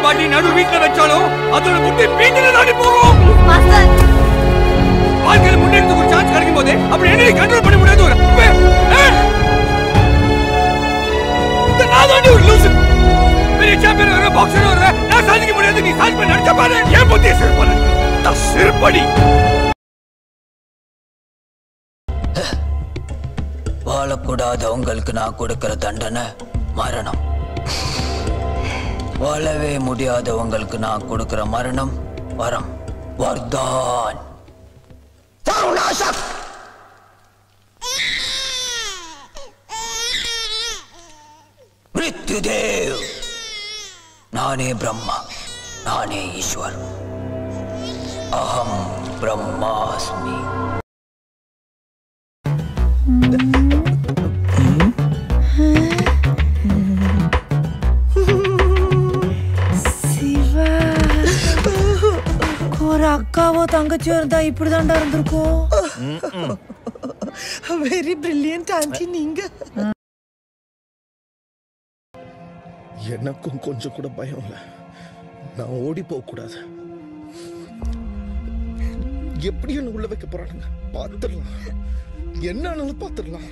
நிப்பாட்டி நடு வீட்டுல வச்சாலும் அதோட முட்டை பீஞ்சில தாண்டி போகும் மாஸ்டர் வாழ்க்கையில முன்னேறதுக்கு ஒரு சான்ஸ் கிடைக்கும் போது அப்படி என்ன கண்ட்ரோல் பண்ண முடியாது ஒரு வே- ஏ! இந்த நான் தாண்டி ஒரு லூசு பெரிய சாம்பியன் வர பாக்ஸர் வர நான் சாதிக்க முடியாது நீ சாதிக்க நினைச்ச பாரு ஏன் புத்திய சிறுபடி சிறுபடி வாழக்கூடாதவங்களுக்கு நான் கொடுக்கிற தண்டனை மரணம் வாழவே முடியாதவங்களுக்கு நான் கொடுக்கிற மரணம் வரம் வர்தான் தருணாசக் மிருத்யுதேவ் நானே பிரம்மா நானே ஈஸ்வர் அகம் பிரம்மாஸ்மி சிவா ஒரு அக்காவோ தங்கச்சியோ இருந்தா இப்படிதான்டா இருந்திருக்கும் வெரி பிரில்லியன்ட் ஆண்டி நீங்க எனக்கும் கொஞ்சம் கூட பயம் இல்லை நான் ஓடி போக கூடாது எப்படி என்ன உள்ள வைக்க போறானுங்க பார்த்துடலாம் என்ன ஆனாலும் பார்த்துடலாம்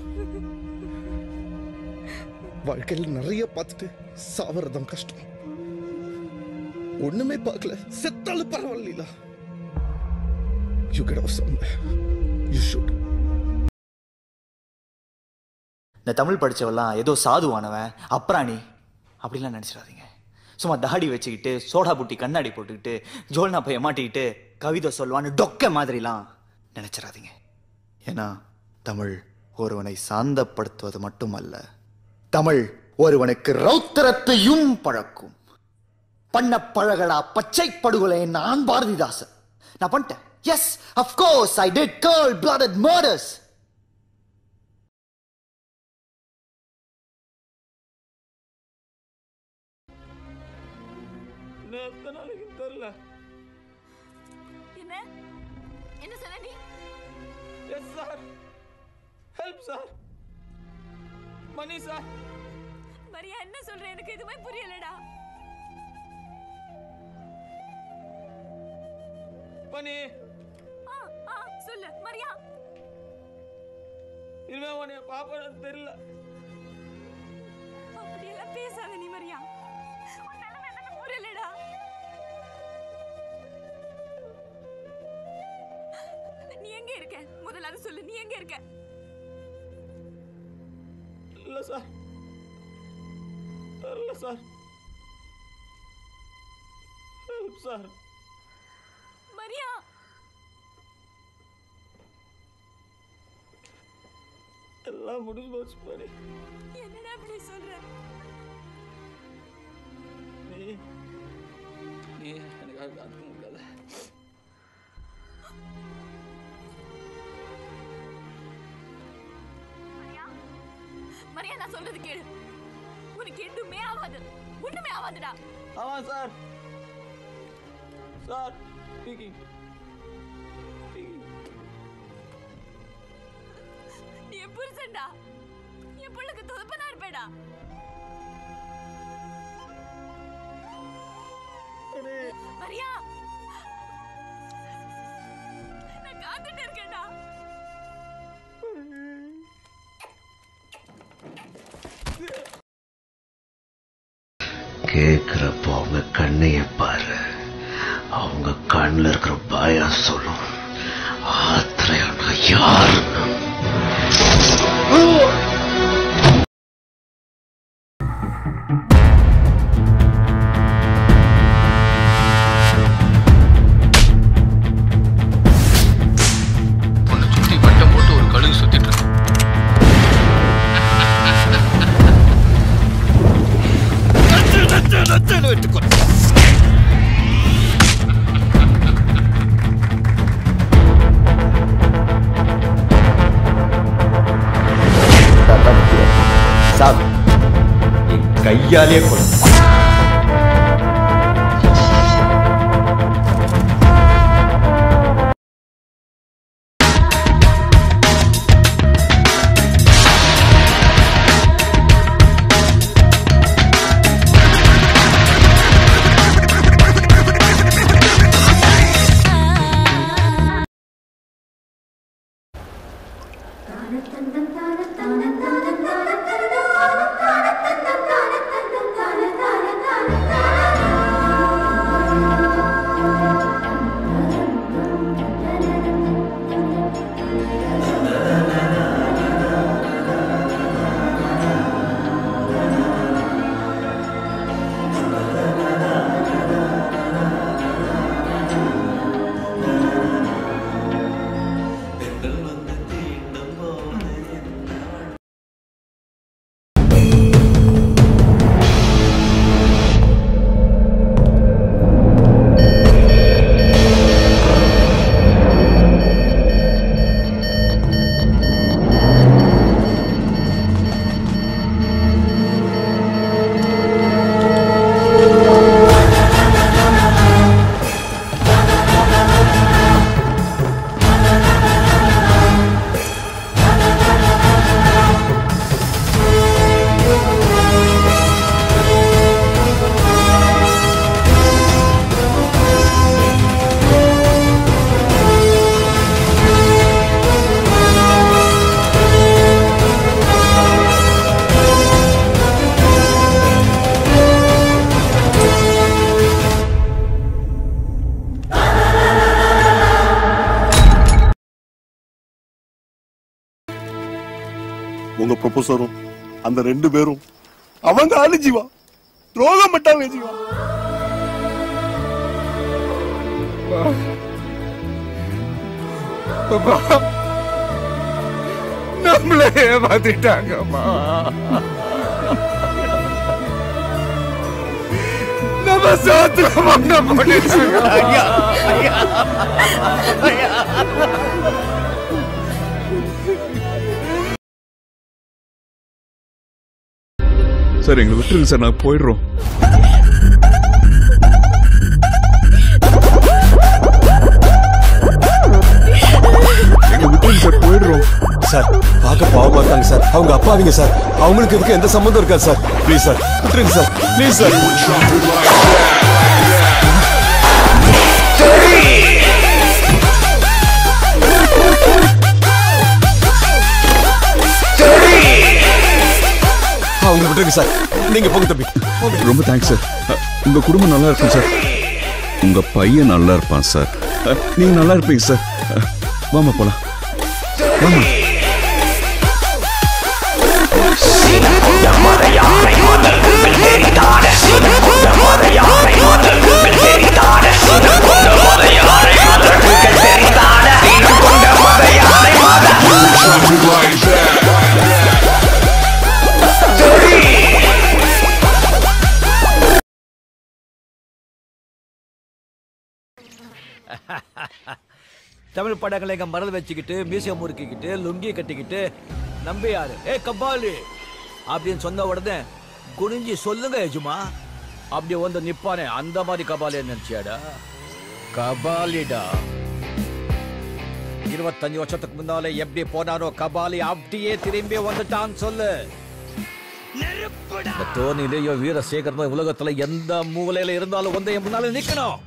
வாழ்க்கையில் நிறைய பார்த்துட்டு சாவறதும் கஷ்டம் ஒண்ணுமே பார்க்கல செத்தாலும் பரவாயில்ல you get off some you should இந்த தமிழ் படிச்சவெல்லாம் ஏதோ சாதுவானவன் அப்ராணி அப்படிலாம் நினச்சிடாதீங்க சும்மா தாடி வச்சுக்கிட்டு சோடா புட்டி கண்ணாடி போட்டுக்கிட்டு ஜோல்னா பைய மாட்டிக்கிட்டு கவிதை சொல்வான்னு டொக்க மாதிரிலாம் நினைச்சிடாதீங்க ஏன்னா தமிழ் ஒருவனை சாந்தப்படுத்துவது மட்டுமல்ல தமிழ் ஒருவனுக்கு ரௌத்திரத்தையும் பழக்கும் பண்ண பழகலா பச்சை படுகொலை நான் பாரதிதாசன் நான் பண்ணிட்டேன் yes of course I did girl blooded murders தெரியல என்ன என்ன சொன்ன நீ yes sir help sir Mani sir Maria என்ன சொல்ற எனக்கு எதுவுமே புரியலடா மணி ஆ ஆ சொல்லு மரியா இனிமே உன்னைய பாப்பேன்னு தெரியல அப்படியெல்லாம் பேசாத நீ மரியா உன் நிலைமை எனக்கு புரியலடா நீ எங்க இருக்க முதல்ல அதை சொல்லு நீ எங்க இருக்க இல்ல சார் இல்ல சார் ஹெல்ப் சார் மரியா எல்லாம் முடிஞ்சு போச்சு மணி என்னடா இப்படி சொல்ற நீ நீ எனக்காக காத்துக்க முடியாத மரியா மரியா நான் சொல்றது கேளு உனக்கு எதுவுமே ஆகாது ஒண்ணுமே ஆகாதுடா ஆமா சார் சார் ஸ்பீக்கிங் நீ என் புருஷன்டா என் பிள்ளைக்கு துதப்பனா இருப்பேடா மரியா நான் காத்துட்டு இருக்கேன்டா கேக்குறப்போ அவங்க கண்ணைய பாரு அவங்க கண்ணுல இருக்கிற பயம் சொல்லும் ஆத்திரையான யாருன்னு உன்னை சுத்தி வட்டம் போட்டு ஒரு கழுகு சுத்திட்டு இருக்கு சார் என் கையாலே கொலை ஆ உங்க ப்ரொபோசரும் அந்த ரெண்டு பேரும் அவங்க ஆளு ஜீவா துரோகம் பட்டாங்க ஜீவா அப்பா நம்மள ஏமாத்திட்டாங்கம்மா நம்ம சாத்துல மண்ண பண்ணிட்டாங்க சார் எங்களை விட்டுருங்க சார் நான் போயிடுறோம் எங்களை விட்டுருங்க சார் போயிடுறோம் சார் பார்க்க பாவமா இருக்காங்க சார் அவங்க அப்பாவிங்க சார் அவங்களுக்கு இதுக்கு எந்த சம்மந்தம் இருக்காது சார் ப்ளீஸ் சார் விட்டுருங்க சார் ப்ளீஸ் சார் அவங்க விட்டுருங்க சார் நீங்க போங்க தம்பி போங்க ரொம்ப தேங்க்ஸ் சார் அ, உங்க குடும்பம் நல்லா இருக்கும் சார் உங்க பையன் நல்லா இருப்பான் சார் அ, நீங்க நல்லா இருப்பீங்க சார் அ, வாமா போலாம் வாமா தமிழ் படங்களை எங்க மறந்து வச்சுக்கிட்டு மியூசியம் முறுக்கிக்கிட்டு லுங்கி கட்டிக்கிட்டு நம்பியாரு ஏ கபாலி அப்படின்னு சொன்ன உடனே குனிஞ்சி சொல்லுங்க எஜுமா அப்படி வந்து நிப்பானே அந்த மாதிரி கபாலி நினைச்சியாடா கபாலிடா இருபத்தஞ்சு வருஷத்துக்கு முன்னாலே எப்படி போனாரோ கபாலி அப்படியே திரும்பி வந்துட்டான்னு சொல்லு இந்த தோனிலேயோ வீரசேகரனோ உலகத்துல எந்த மூலையில இருந்தாலும் வந்து என் முன்னால நிக்கணும்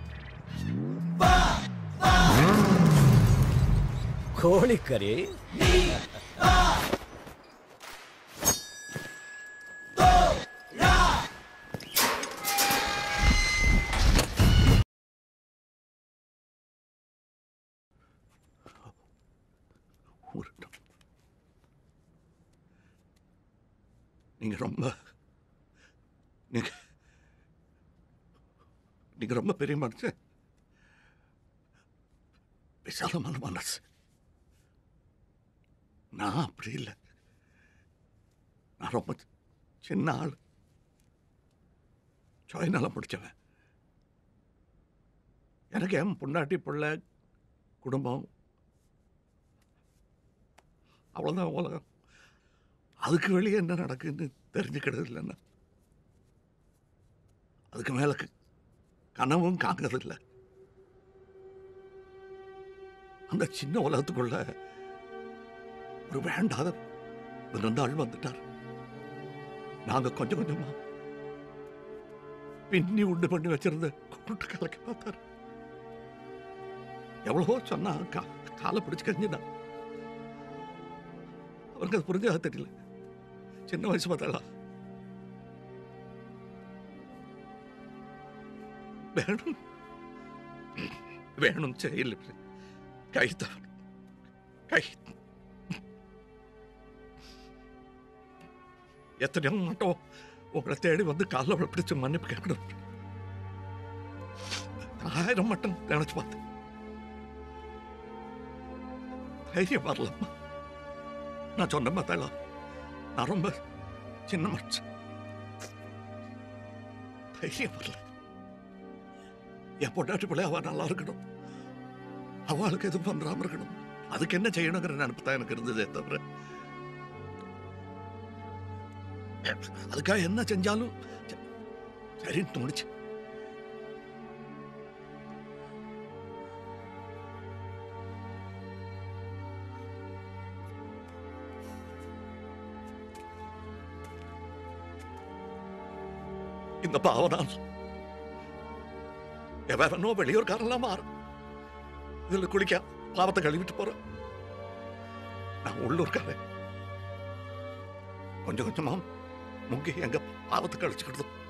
கோழிக்கறி நீங்க ரொம்ப நீங்க நீங்க ரொம்ப பெரிய மனுஷன் விசாலமான மனசு நான் அப்படி இல்லை நான் ரொம்ப சின்ன ஆள் சுயநலம் முடிச்சவன் எனக்கு என் பொண்டாட்டி பிள்ளை குடும்பம் அவ்வளோதான் உலகம் அதுக்கு வெளியே என்ன நடக்குன்னு தெரிஞ்சுக்கிறது இல்லைன்னா அதுக்கு மேல க- கனவும் காங்கிறது இல்லை அந்த சின்ன உலகத்துக்குள்ள ஒரு வேண்டாத விருந்தாள் வந்துட்டார் நாங்க கொஞ்சம் கொஞ்சமா பின்னி உண்டு பண்ணி வச்சிருந்த கூட்டு கலக்கி பார்த்தார் எவ்வளவோ சொன்னா கா காலை பிடிச்சு கஞ்சினா அவருக்கு அது புரிஞ்சா தெரியல சின்ன வயசு பார்த்தாளா வேணும் வேணும் செய்யல கை தான் கை எத்தனையோ மட்டும் உங்களை தேடி வந்து காலில் பிடிச்சு மன்னிப்பு கேட்கணும் ஆயிரம் மட்டும் நினைச்சு பார்த்தேன் தைரியம் வரலம்மா நான் சொன்ன பார்த்தாளா நான் ரொம்ப சின்ன மனுஷன் தைரியம் வரல என் பொண்டாட்டி பிள்ளை அவ நல்லா இருக்கணும் அவளுக்கு எதுவும் பண்றாம இருக்கணும் அதுக்கு என்ன செய்யணுங்கிற நினைப்பு தான் எனக்கு இருந்ததே தவிர அதுக்காக என்ன செஞ்சாலும் ச- சரின்னு தோணுச்சு இந்த பாவனால் எவனோ வெளியூர்காரெல்லாம் மாறும் இதுல குளிக்க பாவத்தை கழுவிட்டு போறேன் நான் உள்ளூர்காரன் கொஞ்சம் கொஞ்சமா முங்கி எங்க பாவத்தை கழிச்சுக்கிட்டு